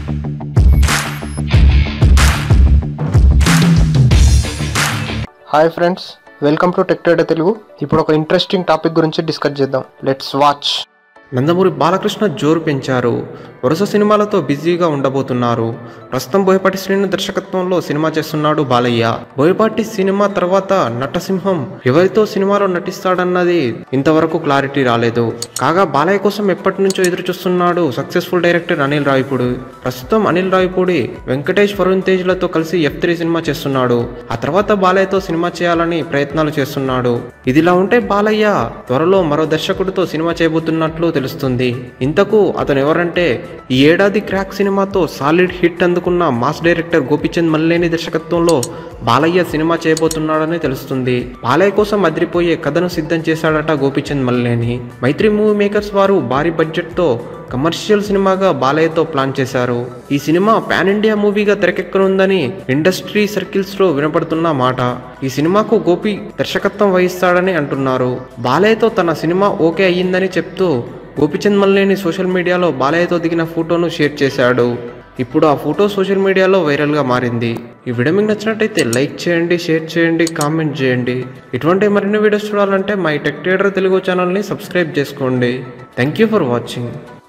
hi friends welcome to tech trader Telugu ఇప్పుడు ఒక interesting topic గురించి డిస్కస్ చేద్దాం లెట్స్ వాచ్ నందమూరి బాలకృష్ణ జోరు పెంచారు వరుస సినిమాలతో బిజీగా ఉండబోతున్నారు ప్రస్తుతం బోయపాటి శ్రీను దర్శకత్వంలో సినిమా చేస్తున్నాడు బాలయ్య బోయపాటి సినిమా తర్వాత నటసింహం ఎవరితో సినిమాలో నటిస్తాడన్నది ఇంతవరకు క్లారిటీ రాలేదు కాగా బాలయ్య కోసం ఎప్పటి నుంచో ఎదురు చూస్తున్నాడు సక్సెస్ఫుల్ డైరెక్టర్ అనిల్ రావిపూడి ప్రస్తుతం అనిల్ రావిపూడి వెంకటేష్ వరుణ్ తేజ్లతో కలిసి ఎఫ్ త్రీ సినిమా చేస్తున్నాడు ఆ తర్వాత బాలయ్యతో సినిమా చేయాలని ప్రయత్నాలు చేస్తున్నాడు ఇదిలా ఉంటే బాలయ్య త్వరలో మరో దర్శకుడితో సినిమా చేయబోతున్నట్లు తెలుస్తుంది ఇంతకు అతను ఎవరంటే ఈ ఏడాది క్రాక్ సినిమాతో సాలిడ్ హిట్ అందుకున్న మాస్ డైరెక్టర్ గోపిచంద్ మల్లేని దర్శకత్వంలో బాలయ్య సినిమా చేయబోతున్నాడని తెలుస్తుంది బాలయ్య కోసం అదిరిపోయే కథను సిద్ధం చేశాడట గోపిచంద్ మల్లేని మైత్రి మూవీ మేకర్స్ వారు భారీ బడ్జెట్తో కమర్షియల్ సినిమాగా బాలయ్యతో ప్లాన్ చేశారు ఈ సినిమా పాన్ ఇండియా మూవీగా తెరకెక్కనుందని ఇండస్ట్రీ సర్కిల్స్ లో వినపడుతున్న మాట ఈ సినిమాకు గోపి దర్శకత్వం వహిస్తాడని అంటున్నారు బాలయ్యతో తన సినిమా ఓకే అయ్యిందని చెప్తూ గోపిచంద్ మల్లేని సోషల్ మీడియాలో బాలయ్యతో దిగిన ఫోటోను షేర్ చేశాడు ఇప్పుడు ఆ ఫోటో సోషల్ మీడియాలో వైరల్గా మారింది ఈ వీడియో మీకు నచ్చినట్టయితే లైక్ చేయండి షేర్ చేయండి కామెంట్ చేయండి ఇటువంటి మరిన్ని వీడియోస్ చూడాలంటే మై టెక్ ట్రేడర్ తెలుగు ఛానల్ని సబ్స్క్రైబ్ చేసుకోండి థ్యాంక్ యూ ఫర్ వాచింగ్